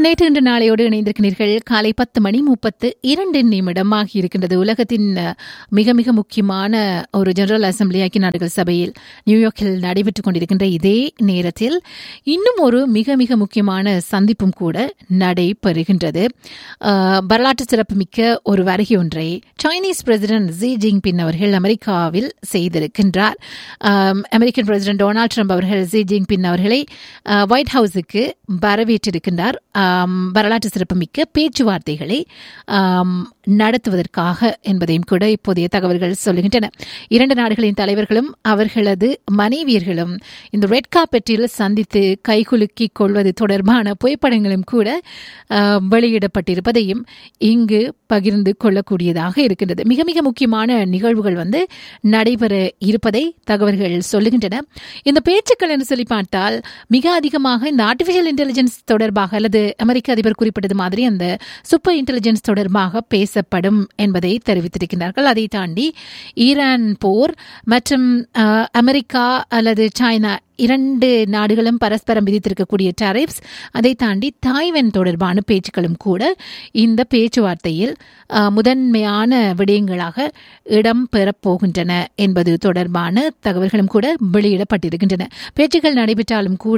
நேற்று இன்று நாளையோடு இணைந்திருக்கிறீர்கள் காலை பத்து மணி முப்பத்து இரண்டு நிமிடம் ஆகியிருக்கின்றது உலகத்தின் அஹ், மிக மிக முக்கியமான ஒரு ஜெனரல் அசம்பிளி ஐக்கிய நாடுகள் சபையில் நியூயார்க்கில் நடைபெற்றுக் கொண்டிருக்கின்ற இதே நேரத்தில் இன்னும் ஒரு மிக மிக முக்கியமான சந்திப்பும் கூட நடைபெறுகின்றது அஹ், வரலாற்று சிறப்புமிக்க ஒரு வருகை ஒன்றை சைனீஸ் பிரசிடென்ட் ஜி ஜின்பின் அவர்கள் அமெரிக்காவில் செய்திருக்கின்றார் அம், அமெரிக்கன் பிரசிடென்ட் டொனால்ட் ட்ரம்ப் அவர்கள் ஜி ஜின்பின் அவர்களை அஹ், ஒயிட் ஹவுஸுக்கு வரவேற்றிருக்கின்றார் ஆம், வரலாற்று சிறப்புமிக்க பேச்சுவார்த்தைகளை ஆம், நடத்துவதற்காக என்பதையும் கூட இப்போதைய தகவல்கள் சொல்லுகின்றன இரண்டு நாடுகளின் தலைவர்களும் அவர்களது மனைவியர்களும் இந்த ரெட் கார்பெட்டில் சந்தித்து கைகுலுக்கிக் கொள்வது தொடர்பான புகைப்படங்களும் கூட ஆ, வெளியிடப்பட்டிருப்பதையும் இங்கு பகிர்ந்து கொள்ளக்கூடியதாக இருக்கின்றது மிக மிக முக்கியமான நிகழ்வுகள் வந்து நடைபெற இருப்பதை தகவல்கள் சொல்லுகின்றன இந்த பேச்சுக்கள் என்று சொல்லி பார்த்தால் மிக அதிகமாக இந்த ஆர்டிஃபிஷியல் இன்டெலிஜென்ஸ் தொடர்பாக அல்லது அமெரிக்க அதிபர் குறிப்பிட்டது மாதிரி அந்த சூப்பர் இன்டெலிஜென்ஸ் தொடர்பாக பேசப்படும் என்பதை தெரிவித்திருக்கிறார்கள் அதை தாண்டி ஈரான் போர் மற்றும் அஹ், அமெரிக்கா அல்லது சைனா இரண்டு நாடுகளும் பரஸ்பரம் விதித்திருக்கக்கூடிய டாரிஃப்ஸ் அதை தாண்டி தாய்வன் தொடர்பான பேச்சுக்களும் கூட இந்த பேச்சுவார்த்தையில் அஹ், முதன்மையான விடயங்களாக இடம் பெறப் போகின்றன என்பது தொடர்பான தகவல்களும் கூட வெளியிடப்பட்டிருக்கின்றன பேச்சுக்கள் நடைபெற்றாலும் கூட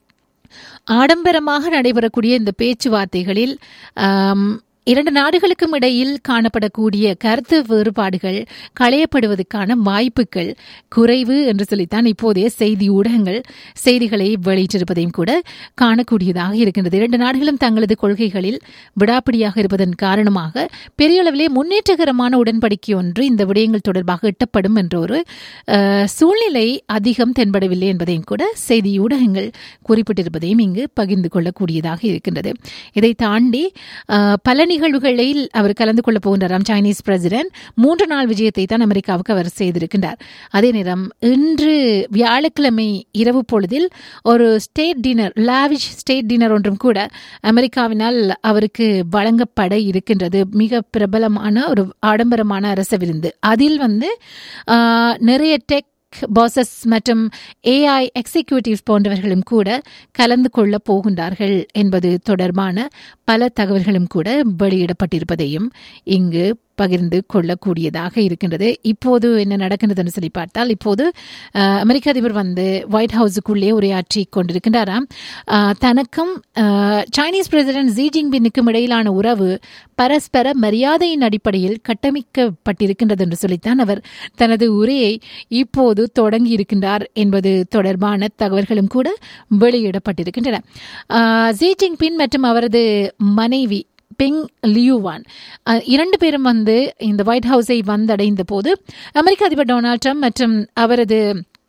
ஆடம்பரமாக நடைபெறக்கூடிய இந்த பேச்சுவார்த்தைகளில் ஆம், இரண்டு நாடுகளுக்கும் இடையில் காணப்படக்கூடிய கருத்து வேறுபாடுகள் களையப்படுவதற்கான வாய்ப்புகள் குறைவு என்று சொல்லித்தான் இப்போதைய செய்தி ஊடகங்கள் செய்திகளை வெளியிட்டிருப்பதையும் கூட காணக்கூடியதாக இருக்கின்றது இரண்டு நாடுகளும் தங்களது கொள்கைகளில் விடாப்பிடியாக இருப்பதன் காரணமாக பெரிய அளவிலே முன்னேற்றகரமான உடன்படிக்கை ஒன்று இந்த விடயங்கள் தொடர்பாக எட்டப்படும் என்ற ஒரு அஹ், சூழ்நிலை அதிகம் தென்படவில்லை என்பதையும் கூட செய்தி ஊடகங்கள் குறிப்பிட்டிருப்பதையும் இங்கு பகிர்ந்து கொள்ளக்கூடியதாக இருக்கின்றது இதை தாண்டி அஹ், பல நிகழ்வுகளில் அவர் கலந்து கொள்ளப் போகின்றாராம் சைனீஸ் பிரசிடென்ட் மூன்று நாள் விஜயத்தை தான் அமெரிக்காவுக்கு அவர் செய்திருக்கின்றார் அதே நேரம் இன்று வியாழக்கிழமை இரவு பொழுதில் ஒரு state dinner lavish state dinner ஒன்றும் கூட அமெரிக்காவினால் அவருக்கு வழங்கப்பட இருக்கின்றது மிக பிரபலமான ஒரு ஆடம்பரமான அரச விருந்து அதில் வந்து ஆஹ், நிறைய டெக் பாசஸ் மற்றும் ஏஐ எக்ஸிக்யூட்டிவ்ஸ் போன்றவர்களும் கூட கலந்து கொள்ள போகின்றார்கள் என்பது தொடர்பான பல தகவல்களும் கூட வெளியிடப்பட்டிருப்பதையும் இங்கு பகிர்ந்து கொள்ளக்கூடியதாக இருக்கின்றது இப்போது என்ன நடக்கின்றதுன்னு சொல்லி பார்த்தால் இப்போது அஹ், அமெரிக்க அதிபர் வந்து ஒயிட் ஹவுஸுக்குள்ளே உரையாற்றி கொண்டிருக்கின்றாராம் அஹ், தனக்கும் அஹ், சைனீஸ் பிரசிடென்ட் ஜி ஜின்பின்னுக்கும் இடையிலான உறவு பரஸ்பர மரியாதையின் அடிப்படையில் கட்டமைக்கப்பட்டிருக்கின்றது என்று சொல்லித்தான் அவர் தனது உரையை இப்போது தொடங்கி இருக்கின்றார் என்பது தொடர்பான தகவல்களும் கூட வெளியிடப்பட்டிருக்கின்றன அஹ், ஜி ஜின்பின் மற்றும் அவரது மனைவி பெங் லியூவான் அஹ், இரண்டு பேரும் வந்து இந்த ஒயிட் ஹவுஸை வந்தடைந்த போது அமெரிக்க அதிபர் டொனால்ட் ட்ரம்ப் மற்றும் அவரது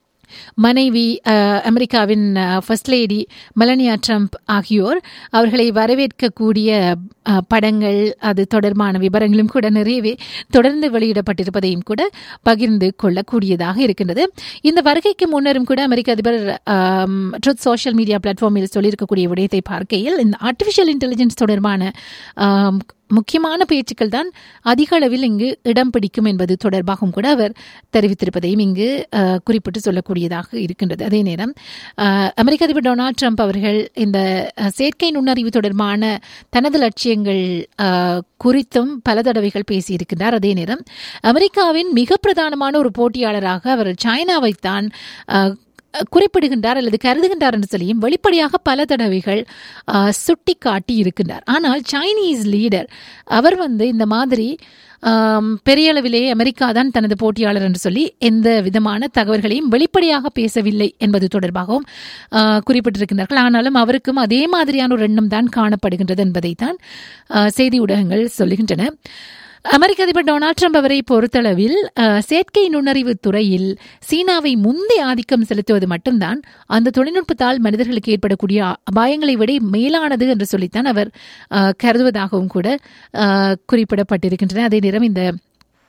மனைவி அஹ், அமெரிக்காவின் ஃபர்ஸ்ட் லேடி மெலனியா ட்ரம்ப் ஆகியோர் அவர்களை வரவேற்கக்கூடிய அஹ், படங்கள் அது தொடர்பான விவரங்களும் கூட நிறையவே தொடர்ந்து வெளியிடப்பட்டிருப்பதையும் கூட பகிர்ந்து கொள்ளக்கூடியதாக இருக்கின்றது இந்த வருகைக்கு முன்னரும் கூட அமெரிக்க அதிபர் ட்ரூத் சோஷியல் மீடியா பிளாட்ஃபார்மில் சொல்லியிருக்கக்கூடிய விடயத்தை பார்க்கையில் இந்த ஆர்டிஃபிஷியல் இன்டெலிஜென்ஸ் தொடர்பான ஆம், முக்கியமான பேச்சுக்கள் தான் அதிக அளவில் இங்கு இடம் பிடிக்கும் என்பது தொடர்பாகவும் கூட அவர் தெரிவித்திருப்பதையும் இங்கு அஹ், குறிப்பிட்டு சொல்லக்கூடியதாக இருக்கின்றது அதே நேரம் அஹ், அமெரிக்க அதிபர் டொனால்ட் ட்ரம்ப் அவர்கள் இந்த அஹ், செயற்கை நுண்ணறிவு தொடர்பான தனது லட்சியங்கள் அஹ், குறித்தும் பல தடவைகள் பேசியிருக்கின்றார் அதே நேரம் அமெரிக்காவின் மிக பிரதானமான ஒரு போட்டியாளராக அவர் சைனாவைத்தான் அஹ், குறிப்பிடுகின்றார் அல்லது கருதுகின்றார் என்று சொல்லியும் வெளிப்படையாக பல தடவைகள் சுட்டி காட்டி இருக்கின்றார் ஆனால் சைனீஸ் லீடர் அவர் வந்து இந்த மாதிரி ஆம், பெரிய அளவிலே அமெரிக்கா தான் தனது போட்டியாளர் என்று சொல்லி எந்த விதமான தகவல்களையும் வெளிப்படையாக பேசவில்லை என்பது தொடர்பாகவும் ஆ, குறிப்பிட்டிருக்கின்றார்கள் ஆனாலும் அவருக்கும் அதே மாதிரியான ஒரு எண்ணம் தான் காணப்படுகின்றது என்பதைத்தான் ஆ, செய்தி ஊடகங்கள் சொல்லுகின்றன அமெரிக்க அதிபர் டொனால்ட் ட்ரம்ப் அவரை பொறுத்தளவில் அஹ், செயற்கை நுண்ணறிவு துறையில் சீனாவை முந்தைய ஆதிக்கம் செலுத்துவது மட்டும்தான் அந்த தொழில்நுட்பத்தால் மனிதர்களுக்கு ஏற்படக்கூடிய அபாயங்களை விட மேலானது என்று சொல்லித்தான் அவர் அஹ், கருதுவதாகவும் கூட அஹ், குறிப்பிடப்பட்டிருக்கின்றன அதே நேரம் இந்த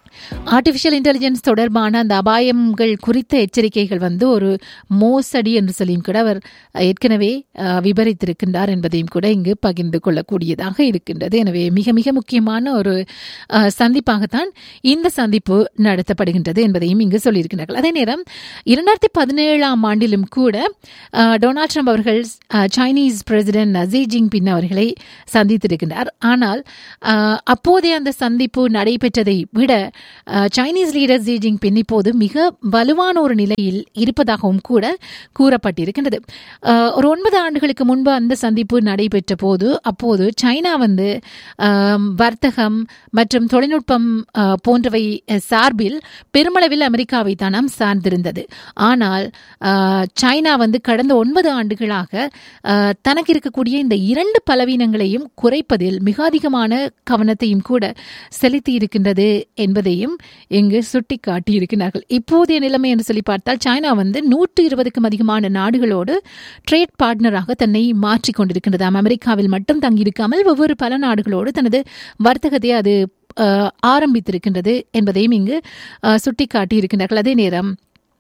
ஆர்டிஃபிஷியல் இன்டெலிஜென்ஸ் தொடர்பான அந்த அபாயங்கள் குறித்த எச்சரிக்கைகள் வந்து ஒரு மோசடி என்று சொல்லியும் கூட அவர் ஏற்கனவே அஹ், விவரித்திருக்கின்றார் என்பதையும் கூட இங்கு பகிர்ந்து கொள்ளக்கூடியதாக இருக்கின்றது எனவே மிக மிக முக்கியமான ஒரு அஹ், சந்திப்பாகத்தான் இந்த சந்திப்பு நடத்தப்படுகின்றது என்பதையும் இங்கு சொல்லியிருக்கிறார்கள் அதே நேரம் இரண்டாயிரத்தி பதினேழாம் ஆண்டிலும் கூட அஹ், டொனால்ட் ட்ரம்ப் அவர்கள் அஹ், சைனீஸ் பிரசிடென்ட் ஜி ஜின்பின் அவர்களை சந்தித்திருக்கின்றார் ஆனால் அஹ், அப்போதைய அந்த சந்திப்பு நடைபெற்றதை விட அஹ், சைனீஸ் லீடர் ஜி ஜின்பின் இப்போது மிக வலுவான ஒரு நிலையில் இருப்பதாகவும் கூட கூறப்பட்டிருக்கின்றது அஹ், ஒரு ஒன்பது ஆண்டுகளுக்கு முன்பு அந்த சந்திப்பு நடைபெற்ற போது அப்போது சைனா வந்து அஹ், வர்த்தகம் மற்றும் தொழில்நுட்பம் அஹ், போன்றவை அஹ், சார்பில் பெருமளவில் அமெரிக்காவை தானாம் சார்ந்திருந்தது ஆனால் அஹ், சைனா வந்து கடந்த ஒன்பது ஆண்டுகளாக அஹ், தனக்கு இருக்கக்கூடிய இந்த இரண்டு பலவீனங்களையும் குறைப்பதில் மிக அதிகமான கவனத்தையும் கூட செலுத்தி இருக்கின்றது என்பதையும் இங்கு சுட்டிக்காட்டி இருக்கிறார்கள் இப்போதைய நிலைமை என்று சொல்லி பார்த்தால் சைனா வந்து நூற்று இருபதுக்கும் அதிகமான நாடுகளோடு ட்ரேட் பார்ட்னராக தன்னை மாற்றிக் கொண்டிருக்கின்றது அமெரிக்காவில் மட்டும் தங்கியிருக்காமல் வெவ்வேறு பல நாடுகளோடு தனது வர்த்தகத்தை அது அஹ், ஆரம்பித்திருக்கின்றது என்பதையும் இங்கு அஹ், சுட்டிக்காட்டி இருக்கின்றார்கள் அதே நேரம்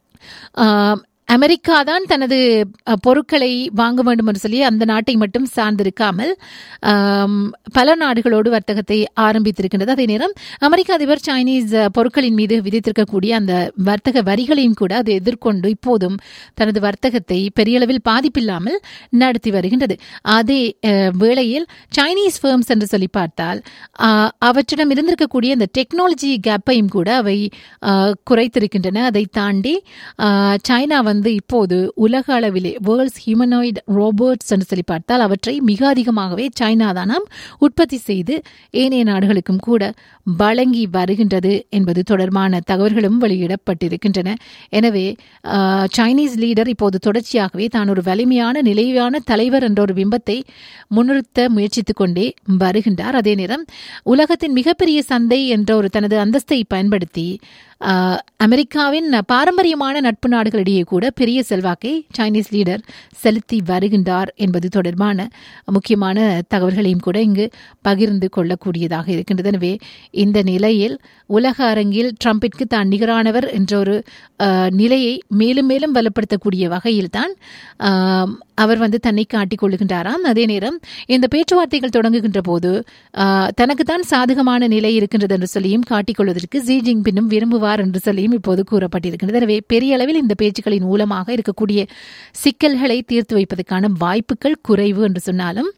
ஆஹ், அமெரிக்கா தான் தனது அஹ், பொருட்களை வாங்க வேண்டும் என்று சொல்லி அந்த நாட்டை மட்டும் சார்ந்திருக்காமல் ஆம், பல நாடுகளோடு வர்த்தகத்தை ஆரம்பித்திருக்கின்றது அதே நேரம் அமெரிக்க அதிபர் சைனீஸ் அஹ், பொருட்களின் மீது விதித்திருக்கக்கூடிய அந்த வர்த்தக வரிகளையும் கூட அது எதிர்கொண்டு இப்போதும் தனது வர்த்தகத்தை பெரிய அளவில் பாதிப்பில்லாமல் நடத்தி வருகின்றது அதே அஹ், வேளையில் சைனீஸ் ஃபேர்ம்ஸ் என்று சொல்லி பார்த்தால் ஆஹ், அவற்றிடம் இருந்திருக்கக்கூடிய இந்த டெக்னாலஜி கேப்பையும் கூட அவை ஆஹ், குறைத்திருக்கின்றன அதை தாண்டி ஆஹ், சைனா வந்து இப்போது உலக அளவிலே வேர்ல்ட்ஸ் ஹியூமனாய்டு ரோபோட்ஸ் என்று சொல்லி பார்த்தால் அவற்றை மிக அதிகமாகவே சைனா தானாம் உற்பத்தி செய்து ஏனைய நாடுகளுக்கும் கூட வழங்கி வருகின்றது என்பது தொடர்பான தகவல்களும் வெளியிடப்பட்டிருக்கின்றன எனவே ஆஹ், சைனீஸ் லீடர் இப்போது தொடர்ச்சியாகவே தான் ஒரு வலிமையான நிலையான தலைவர் என்ற ஒரு பிம்பத்தை முன்னிறுத்த முயற்சித்துக் கொண்டே வருகின்றார் அதே நேரம் உலகத்தின் மிகப்பெரிய சந்தை என்ற ஒரு தனது அந்தஸ்தை பயன்படுத்தி ஆஹ், அமெரிக்காவின் பாரம்பரியமான நட்பு நாடுகளிடையே கூட பெரிய செல்வாக்கை சைனீஸ் லீடர் செலுத்தி வருகின்றார் என்பது தொடர்பான முக்கியமான தகவல்களையும் கூட இங்கு பகிர்ந்து கொள்ளக்கூடியதாக இருக்கின்றது எனவே இந்த நிலையில் உலக அரங்கில் ட்ரம்பிற்கு தான் நிகரானவர் என்ற ஒரு ஆஹ், நிலையை மேலும் மேலும் வலுப்படுத்தக்கூடிய வகையில்தான் ஆம், அவர் வந்து தன்னை காட்டிக் கொள்ளுகின்றாராம் அதே நேரம் இந்த பேச்சுவார்த்தைகள் தொடங்குகின்ற போது ஆஹ், தனக்குத்தான் சாதகமான நிலை இருக்கின்றது என்று சொல்லியும் காட்டிக்கொள்வதற்கு ஜி ஜின்பின்னும் விரும்புவார் என்று சொல்லியும் இப்போது கூறப்பட்டிருக்கின்றது எனவே பெரிய அளவில் இந்த பேச்சுக்களின் மூலமாக இருக்கக்கூடிய சிக்கல்களை தீர்த்து வைப்பதற்கான வாய்ப்புகள் குறைவு என்று சொன்னாலும்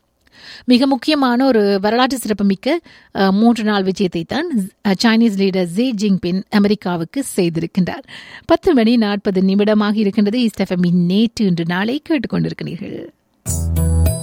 மிக முக்கியமான ஒரு வரலாற்று சிறப்புமிக்க அஹ், மூன்று நாள் விஜயத்தை தான் அஹ், சைனீஸ் லீடர் ஜி ஜின்பின் அமெரிக்காவுக்கு செய்திருக்கின்றார் பத்து மணி நாற்பது நிமிடமாக இருக்கின்றது இஸ்டெஃபமின் நேற்று இன்று நாளை கேட்டுக்கொண்டிருக்கிறீர்கள்